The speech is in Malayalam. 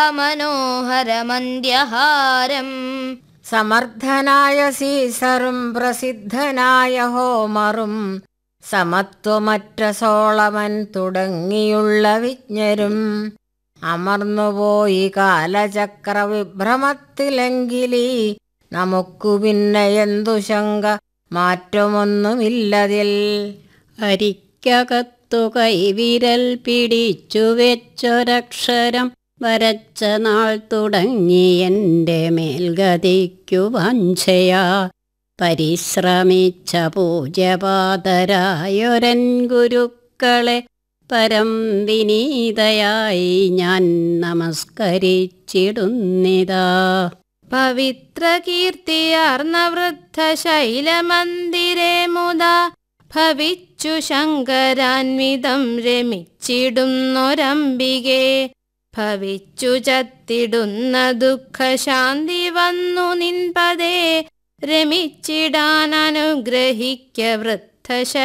മനോഹരമന്ത്യഹാരം സമർത്ഥനായ സീസറും പ്രസിദ്ധനായ ഹോമറും സമത്വമറ്റ സോളമൻ തുടങ്ങിയുള്ള വിജ്ഞരും അമർന്നുപോയി കാലചക്ര വിഭ്രമത്തിലെങ്കിലീ നമുക്കു പിന്നെ എന്തു ശങ്ക മാറ്റമൊന്നുമില്ലതിൽ അരിക്കകത്തു കൈവിരൽ പിടിച്ചു വെച്ചൊരക്ഷരം വരച്ച നാൾ തുടങ്ങി എൻ്റെ മേൽഗതിക്കു വാഞ്ചയാ പരിശ്രമിച്ച പൂജ്യപാതരായൊരൻ ഗുരുക്കളെ പരം വിനീതയായി ഞാൻ നമസ്കരിച്ചിടുന്നിതാ പവിത്ര കീർത്തിയാർന്ന വൃദ്ധശൈലമന്ദിരേ മുതാ ഭവിച്ചു ശങ്കരാൻവിതം രമിച്ചിടുന്നൊരംബികെ ഭവിച്ചു ചത്തിടുന്ന ദുഃഖശാന്തി വന്നു നിൻപതേ രമിച്ചിടാൻ അനുഗ്രഹിക്ക വൃദ്ധശ